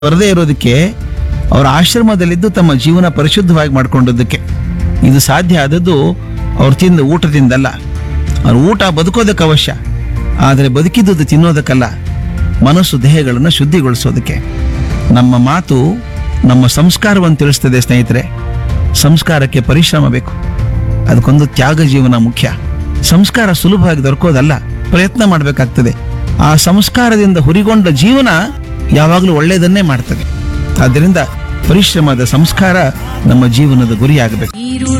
ಬರದೇ ಇರೋದಕ್ಕೆ ಅವರ ಆಶ್ರಮದಲ್ಲಿದ್ದು ತಮ್ಮ ಜೀವನ ಪರಿಶುದ್ಧವಾಗಿ ಮಾಡ್ಕೊಂಡದ್ದಕ್ಕೆ ಇದು ಸಾಧ್ಯ ಆದದ್ದು ಅವ್ರು ತಿಂದ ಊಟದಿಂದಲ್ಲ ಅವ್ರ ಊಟ ಬದುಕೋದಕ್ಕೆ ಅವಶ್ಯ ಆದರೆ ಬದುಕಿದ್ದುದು ತಿನ್ನೋದಕ್ಕಲ್ಲ ಮನಸ್ಸು ದೇಹಗಳನ್ನು ಶುದ್ಧಿಗೊಳಿಸೋದಕ್ಕೆ ನಮ್ಮ ಮಾತು ನಮ್ಮ ಸಂಸ್ಕಾರವನ್ನು ತಿಳಿಸ್ತದೆ ಸ್ನೇಹಿತರೆ ಸಂಸ್ಕಾರಕ್ಕೆ ಪರಿಶ್ರಮ ಬೇಕು ಅದಕ್ಕೊಂದು ತ್ಯಾಗ ಜೀವನ ಮುಖ್ಯ ಸಂಸ್ಕಾರ ಸುಲಭವಾಗಿ ದೊರಕೋದಲ್ಲ ಪ್ರಯತ್ನ ಮಾಡಬೇಕಾಗ್ತದೆ ಆ ಸಂಸ್ಕಾರದಿಂದ ಹುರಿಗೊಂಡ ಜೀವನ ಯಾವಾಗಲೂ ಒಳ್ಳೆಯದನ್ನೇ ಮಾಡ್ತದೆ ಆದ್ದರಿಂದ ಪರಿಶ್ರಮದ ಸಂಸ್ಕಾರ ನಮ್ಮ ಜೀವನದ ಗುರಿಯಾಗಬೇಕು ಈರುಳ